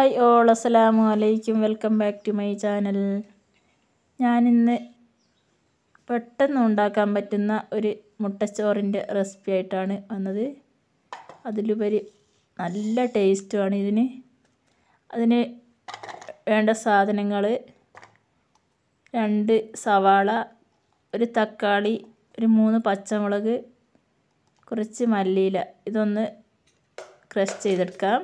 hi all അസ്സലാമു അലൈക്കും welcome back to my channel ഞാനിന്ന് പെട്ടെന്ന് ഉണ്ടാക്കാൻ പറ്റുന്ന ഒരു മുട്ടച്ചോറിൻ്റെ റെസിപ്പി ആയിട്ടാണ് വന്നത് അതിലുപരി നല്ല ടേസ്റ്റുമാണ് ഇതിന് അതിന് വേണ്ട സാധനങ്ങൾ രണ്ട് സവാള ഒരു തക്കാളി ഒരു മൂന്ന് പച്ചമുളക് കുറച്ച് മല്ലിയില ഇതൊന്ന് ക്രഷ് ചെയ്തെടുക്കാം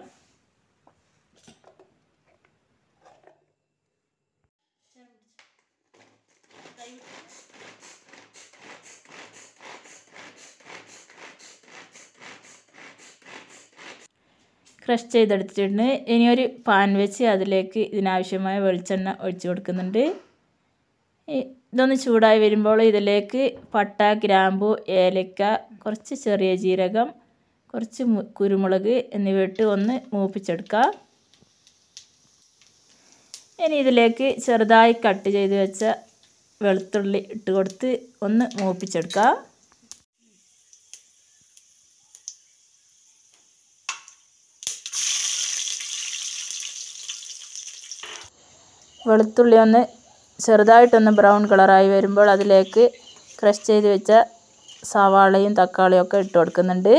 ക്രഷ് ചെയ്തെടുത്തിട്ടുണ്ട് ഇനി ഒരു പാൻ വെച്ച് അതിലേക്ക് ഇതിനാവശ്യമായ വെളിച്ചെണ്ണ ഒഴിച്ചു കൊടുക്കുന്നുണ്ട് ഇതൊന്ന് ചൂടായി വരുമ്പോൾ ഇതിലേക്ക് പട്ട ഗ്രാമ്പു ഏലക്ക കുറച്ച് ചെറിയ ജീരകം കുറച്ച് കുരുമുളക് എന്നിവ ഇട്ട് ഒന്ന് മൂപ്പിച്ചെടുക്കുക ഇനി ഇതിലേക്ക് ചെറുതായി കട്ട് ചെയ്ത് വെച്ച വെളുത്തുള്ളി ഇട്ട് കൊടുത്ത് ഒന്ന് മൂപ്പിച്ചെടുക്കുക വെളുത്തുള്ളി ഒന്ന് ചെറുതായിട്ടൊന്ന് ബ്രൗൺ കളറായി വരുമ്പോൾ അതിലേക്ക് ക്രഷ് ചെയ്ത് വെച്ച സവാളയും തക്കാളിയും ഒക്കെ ഇട്ട് കൊടുക്കുന്നുണ്ട്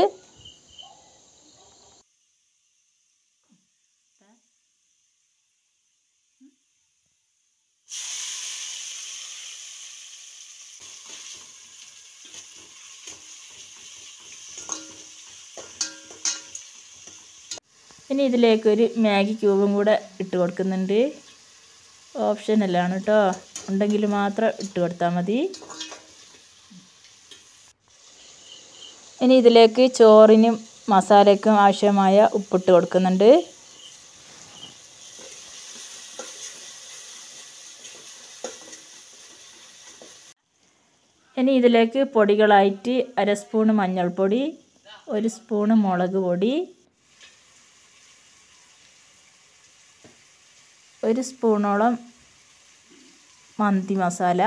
ഇനി ഇതിലേക്ക് ഒരു മാഗി ക്യൂബും കൂടെ ഇട്ട് കൊടുക്കുന്നുണ്ട് ഓപ്ഷനല്ലാണ് കേട്ടോ ഉണ്ടെങ്കിൽ മാത്രം ഇട്ട് കൊടുത്താൽ മതി ഇനി ഇതിലേക്ക് ചോറിനും മസാലയ്ക്കും ആവശ്യമായ ഉപ്പിട്ട് കൊടുക്കുന്നുണ്ട് ഇനി ഇതിലേക്ക് പൊടികളായിട്ട് അര സ്പൂണ് മഞ്ഞൾപ്പൊടി ഒരു സ്പൂണ് മുളക് പൊടി ഒരു സ്പൂണോളം മന്തി മസാല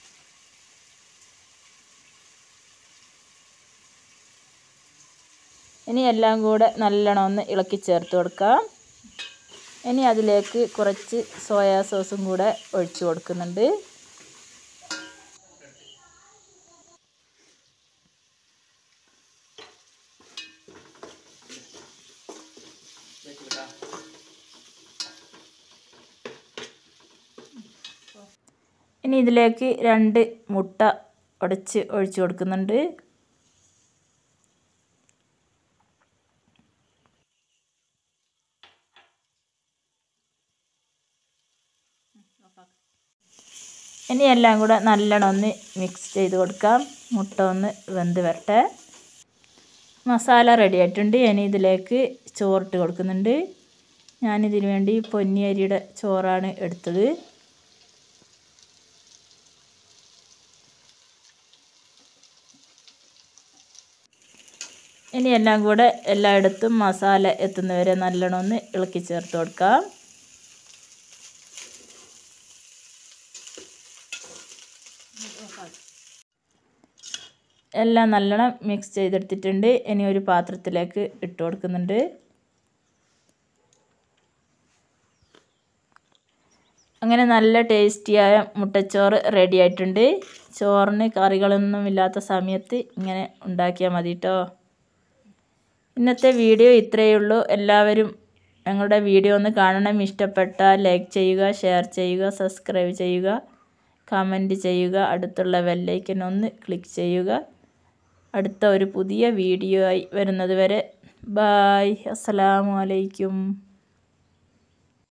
ഇനി എല്ലാം കൂടെ നല്ലോണം ഒന്ന് ഇളക്കി ചേർത്ത് കൊടുക്കാം ഇനി അതിലേക്ക് കുറച്ച് സോയാ സോസും കൂടെ ഒഴിച്ചു കൊടുക്കുന്നുണ്ട് ഇനി ഇതിലേക്ക് രണ്ട് മുട്ട ഉടച്ച് ഒഴിച്ചു കൊടുക്കുന്നുണ്ട് ഇനി എല്ലാം കൂടെ നല്ലോണം ഒന്ന് മിക്സ് ചെയ്ത് കൊടുക്കാം മുട്ട ഒന്ന് വെന്ത് വരട്ടെ മസാല റെഡി ആയിട്ടുണ്ട് ഇനി ഇതിലേക്ക് ചോറിട്ട് കൊടുക്കുന്നുണ്ട് ഞാനിതിന് വേണ്ടി പൊന്നിയരിയുടെ ചോറാണ് എടുത്തത് ഇനി എല്ലാം കൂടെ എല്ലായിടത്തും മസാല എത്തുന്നവരെ നല്ലോണം ഒന്ന് ഇളക്കി ചേർത്ത് കൊടുക്കാം എല്ലാം നല്ലോണം മിക്സ് ചെയ്തെടുത്തിട്ടുണ്ട് ഇനി ഒരു പാത്രത്തിലേക്ക് ഇട്ട് കൊടുക്കുന്നുണ്ട് അങ്ങനെ നല്ല ടേസ്റ്റിയായ മുട്ടച്ചോറ് റെഡി ആയിട്ടുണ്ട് ചോറിന് കറികളൊന്നും ഇല്ലാത്ത സമയത്ത് ഇങ്ങനെ ഉണ്ടാക്കിയാൽ മതി കേട്ടോ ഇന്നത്തെ വീഡിയോ ഇത്രയേ ഉള്ളൂ എല്ലാവരും ഞങ്ങളുടെ വീഡിയോ ഒന്ന് കാണണം ഇഷ്ടപ്പെട്ടാൽ ലൈക്ക് ചെയ്യുക ഷെയർ ചെയ്യുക സബ്സ്ക്രൈബ് ചെയ്യുക കമൻറ്റ് ചെയ്യുക അടുത്തുള്ള ബെല്ലൈക്കൻ ഒന്ന് ക്ലിക്ക് ചെയ്യുക അടുത്ത ഒരു പുതിയ വീഡിയോ ആയി വരുന്നത് വരെ ബായ് അസ്സലാമു അലൈക്കും